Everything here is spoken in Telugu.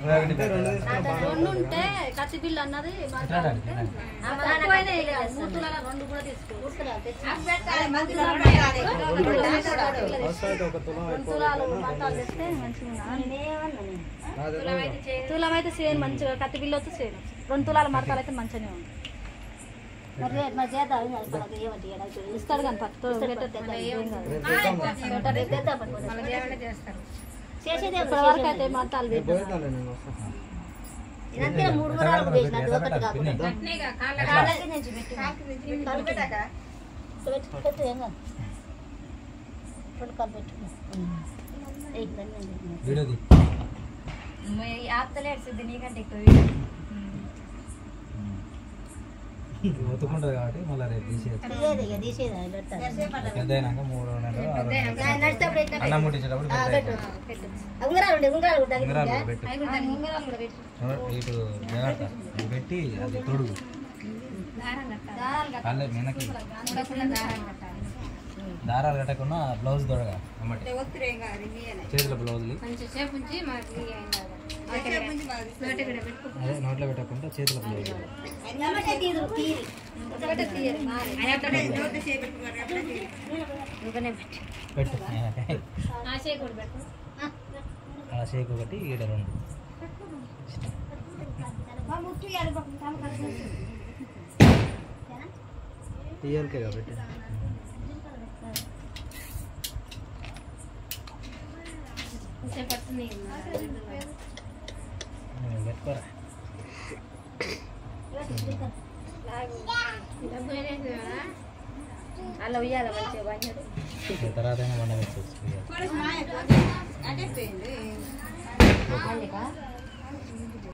రెండు ఉంటే కత్తి బిల్లు అన్నది తక్కువైనా ఇక మూడు తులాల రెండు కూడా తీసుకో రెండు తులాలు మంటాలు తెస్తే మంచిగా తులం అయితే చేయను మంచిగా కత్తి బిల్లు వచ్చి చేయను రెండు తులాల మడతాలు అయితే మంచిగానే ఉంది ఇస్తాడు కానీ పట్టు ఇప్పటి వరకు అయితే మడతాలు పెట్టాను మూడు వారాలు వేసిన అది ఒకటి కాకుండా కాళ్ళకి నుంచి పెట్టి కాలు పెట్టాక పెట్టు పెట్టు ఏం కాదు పెట్టు కాలు పెట్టు ఏయ్, దాన్ని నేను పెట్టినా. వీడియోది ఆపుతలే అడిసింది నీకంటే ఎక్కువ ఒత్తుకుంటది కాబట్టి మళ్ళీ రేపు తీసేది తీసేది ఇక తీసేది అది పెడతాను పెద్ద అయినాక మూడు నెలలు ఆరు నెలలు ఆయన నడిచేటప్పుడు ఇట్లా అన్నం ముట్టించేటప్పుడు ఆ, పెద్ద పెట్టు పెట్టు ఉంగరాలు ఉండే ఉంగరాలు కూడా ఉంగరాలు తగిలిందా? పెట్టు ఉంగరాలు కూడా పెట్టు ఇటు జాగ్రత్త ఇది పెట్టి అది తొడుగు అల్లే వెనక్కి దారాలు కట్టకుండా బ్లౌజ్ తొడగా అమ్మటి చేతిలో బ్లౌజులు అదే నోట్లో పెట్టకుండా చేతిలో బ్లౌజ్ ఎమ్మటే తీదురు, తీరి. ఇంకనే పెట్టు. పెట్టు ఆ చేయి కూడా పెట్టు అలా షేక్ ఒకటి ఈడ రెండు టీఎల్కే కాబట్టి పెట్టుకోరా అలా ఉయ్యాల మంచిగా బంగారు తర్వాత అయినా వండ పెట్టచ్చు అందుకా